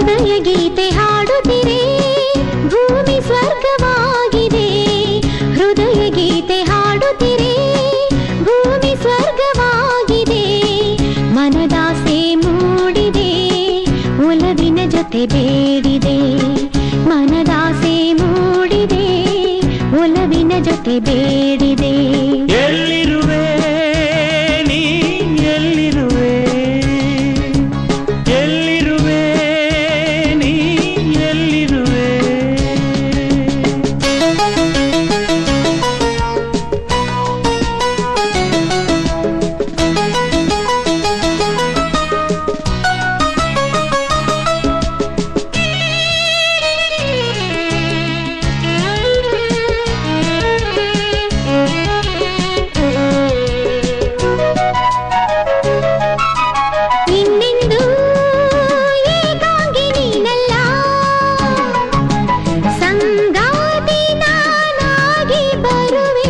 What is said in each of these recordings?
ಹೃದಯ ಗೀತೆ ಹಾಡುತ್ತಿರೆ ಭೂಮಿ ಸ್ವರ್ಗವಾಗಿದೆ ಹೃದಯ ಗೀತೆ ಹಾಡುತ್ತಿರೆ ಭೂಮಿ ಸ್ವರ್ಗವಾಗಿದೆ ಮನದಾಸೆ ಮೂಡಿದೆ ಒಲವಿನ ಜೊತೆ ಬೇಡಿದೆ ಮನದಾಸೆ ಮೂಡಿದೆ ಒಲವಿನ ಜೊತೆ ಬೇಡಿದೆ ಎಲ್ಲಿರುವೆ ನೀ ಎಲ್ಲಿರುವೆ ಎಲ್ಲಿರುವೆ ನೀ ಎಲ್ಲಿರುವೆ ಇನ್ನೆಂದು ಏಕಾಂಗಿ ನೀನಲ್ಲ ಸಂಗಾತಿ ನಾನಾಗಿ ಬರುವೆ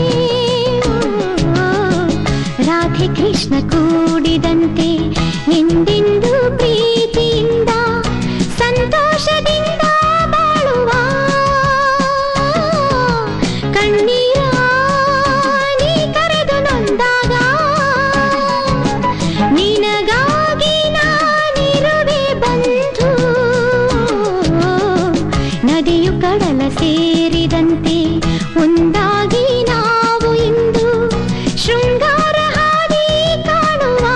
ರಾಧೆ ಕೃಷ್ಣ ಕೂಡಿದಂತೆ ಎಂದೆಂದು ಪ್ರೀತಿಯಿಂದ ಸಂತೋಷದಿಂದ ಬಾಳುವ ಕಣ್ಣೀರ ನೀ ಕರೆದು ನೊಂದಾಗ ನಿನಗಾಗಿ ನಾನಿರುವೆ ಬಂಧು ನದಿಯು ಕಡಲ ಸೇರಿದಂತೆ ಒಂದಾಗಿ ನಾವು ಇಂದು ಶೃಂಗಾರ ಹಾದಿ ಕಾಣುವ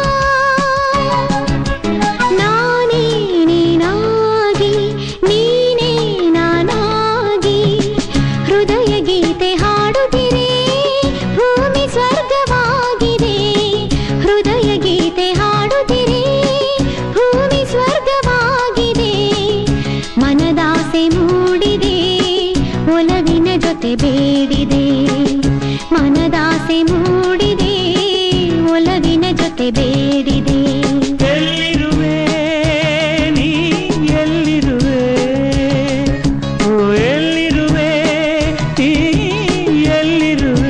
ನಾನೇ ನೀನಾಗಿ ನೀನೇ ನಾನಾಗಿ ಹೃದಯ ಗೀತೆ ಹಾಡುತ್ತಿರೆ ಭೂಮಿ ಸ್ವರ್ಗವಾಗಿದೆ ಹೃದಯ ಗೀತೆ ಹಾಡುತ್ತಿರೆ ಭೂಮಿ ಸ್ವರ್ಗವಾಗಿದೆ ಮನದಾಸೆ ಮೂಡಿದೆ ಒಲವಿನ ಜೊತೆ ಬೇಡಿದೆ ಮನದಾಸೆ ಮೂಡಿದೆ ಒಲವಿನ ಜೊತೆ ಬೇಡಿದೆ ಎಲ್ಲಿರುವೆ ನೀ ಎಲ್ಲಿರುವೆ ಓ ಎಲ್ಲಿರುವೆ ನೀ ಎಲ್ಲಿರುವೆ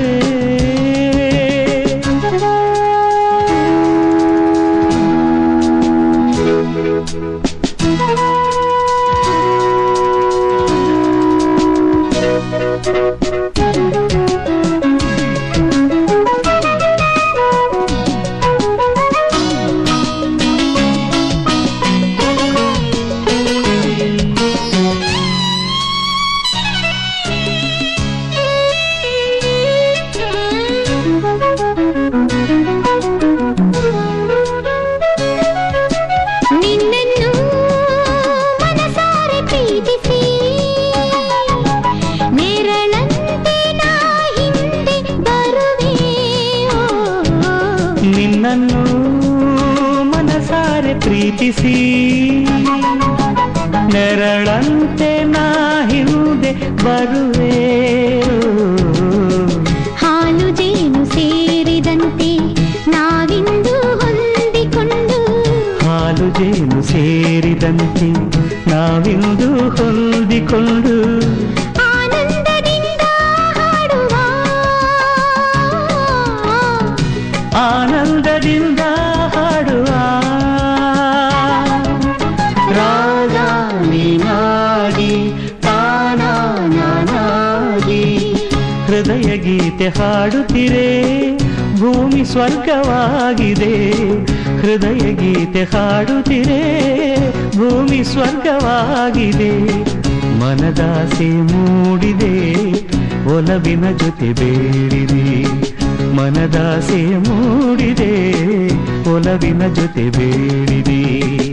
ನಿನ್ನನ್ನು ಮನಸಾರೆ ಪ್ರೀತಿಸಿ ನೆರಳಂತೆ ನಾ ಹಿಂದೆ ಬರುವೆ ಓ, ನಿನ್ನನ್ನು ಮನಸಾರೆ ಪ್ರೀತಿಸಿ ನೆರಳಂತೆ ನಾ ಹಿಂದೆ ಬರುವೆ ಹಾಲು ಜೇನು ಸೇರಿದಂತೆ ನಾವಿಂದು ಹೊಂದಿಕೊಂಡು ಹಾಲು ಜೇನು ಸೇರಿದಂತೆ ನಾವಿಂದು ಹೊಂದಿಕೊಂಡು ಆನಂದದಿಂದ ಹಾಡುವ ಆನಂದದಿಂದ ಹಾಡುವ ರಾಜ ನೀನಾಗಿ ತಾನ ನಾನಾಗಿ ಹೃದಯ ಗೀತೆ ಹಾಡುತ್ತಿರೆ ಭೂಮಿ ಸ್ವರ್ಗವಾಗಿದೆ ಹೃದಯ ಗೀತೆ ಹಾಡುತ್ತಿರೆ ಭೂಮಿ ಸ್ವರ್ಗವಾಗಿದೆ ಮನದಾಸೆ ಮೂಡಿದೆ ಒಲವಿನ ಜೊತೆ ಬೇಡಿದೆ ಮನದಾಸೆ ಮೂಡಿದೆ ಒಲವಿನ ಜೊತೆ ಬೇಡಿದೆ